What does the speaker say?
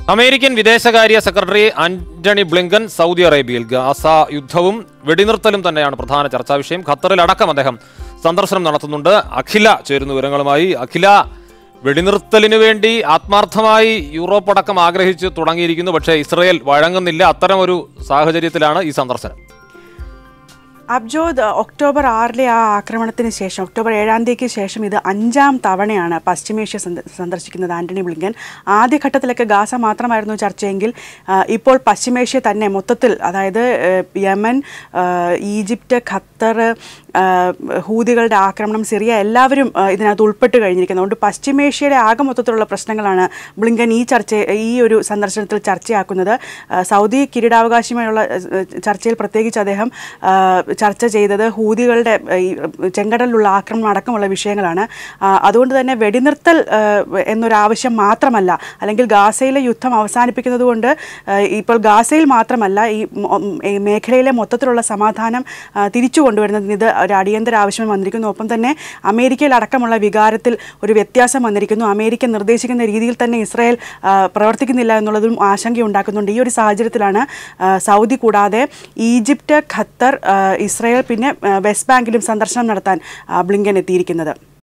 American വിദേശകാര്യ secretary Antony Blinken Saudi അറേബ്യയിൽ Gaza യുദ്ധവും വെടിനിർത്തലും തന്നെയാണ് പ്രധാന ചർച്ചാ വിഷയം ഖത്തറിലടക്കം അദ്ദേഹം സന്ദർശനം നടത്തുന്നുണ്ട് അഖില ചേരുന്ന വിവരങ്ങളുമായി അഖില വെടിനിർത്തലിനു വേണ്ടി ആത്മാർത്ഥമായി യൂറോപ്പ് അടക്കം ആഗ്രഹിച്ച് തുടങ്ങിയിരിക്കുന്നു പക്ഷേ ഇസ്രയേൽ വഴങ്ങുന്നില്ല അത്തരം ഒരു സാഹചര്യത്തിലാണ് ഈ സന്ദർശനം അബ്ജോദ് ഒക്ടോബർ ആറിലെ ആ ആക്രമണത്തിന് ശേഷം ഒക്ടോബർ ഏഴാം തീയതിക്ക് ശേഷം ഇത് അഞ്ചാം തവണയാണ് പശ്ചിമേഷ്യ സന്ദ- സന്ദർശിക്കുന്നത് ആന്റണി ബ്ലിങ്കൻ ആദ്യഘട്ടത്തിലൊക്കെ ഗാസ മാത്രമായിരുന്നു ചർച്ചയെങ്കിൽ ആ, ഇപ്പോൾ പശ്ചിമേഷ്യ തന്നെ മൊത്തത്തിൽ അതായത് ഏഹ്, യമൻ ആ, ഈജിപ്റ്റ് ഖത്തർ ആ, ഹൂതികളുടെ ആക്രമണം സിറിയ എല്ലാവരും ആ, ഇതിനകത്ത് ഉൾപ്പെട്ട് കഴിഞ്ഞിരിക്കുന്നു അതുകൊണ്ട് പശ്ചിമേഷ്യയുടെ ആകെ മൊത്തത്തിലുള്ള പ്രശ്നങ്ങളാണ് ബ്ലിങ്കൻ ഈ ചർച്ച ഈ ഒരു സന്ദർശനത്തിൽ ചർച്ചയാക്കുന്നത് ആ, സൗദി കിരീടാവകാശമായുള്ള ആ, ചർച്ചയിൽ പ്രത്യേകിച്ച് അദ്ദേഹം ആ, ചർച്ച ചെയ്തത് ഹൂതികളുടെ ആ, ഈ ചെങ്കടലിലുള്ള ആക്രമണം അടക്കമുള്ള വിഷയങ്ങളാണ് ആ, അതുകൊണ്ട് തന്നെ വെടിനിർത്തൽ ആ, എന്നൊരാവശ്യം മാത്രമല്ല അല്ലെങ്കിൽ ഗാസയിലെ യുദ്ധം അവസാനിപ്പിക്കുന്നത് കൊണ്ട് ആ, ഇപ്പോൾ ഗാസയിൽ മാത്രമല്ല ഈ മൊ- ഈ മേഖലയിലെ മൊത്തത്തിലുള്ള സമാധാനം ആ, തിരിച്ചു കൊണ്ടുവരുന്നതിന് ഇത് ഒരു അടിയന്തര ആവശ്യം വന്നിരിക്കുന്നു ഒപ്പം തന്നെ അമേരിക്കയിൽ അടക്കമുള്ള വികാരത്തിൽ ഒരു വ്യത്യാസം വന്നിരിക്കുന്നു അമേരിക്ക നിർദ്ദേശിക്കുന്ന രീതിയിൽ തന്നെ ഇസ്രായേൽ ആ, പ്രവർത്തിക്കുന്നില്ല എന്നുള്ളതും ആശങ്കയുണ്ടാക്കുന്നുണ്ട് ഈ ഒരു സാഹചര്യത്തിലാണ് ആ, സൗദി കൂടാതെ ഈജിപ്റ്റ് ഖത്തർ ആ, ഇസ്രായേൽ പിന്നെ ആ, വെസ്റ്റ് ബാങ്കിലും സന്ദർശനം നടത്താൻ ആ, ബ്ലിങ്കൻ എത്തിയിരിക്കുന്നത്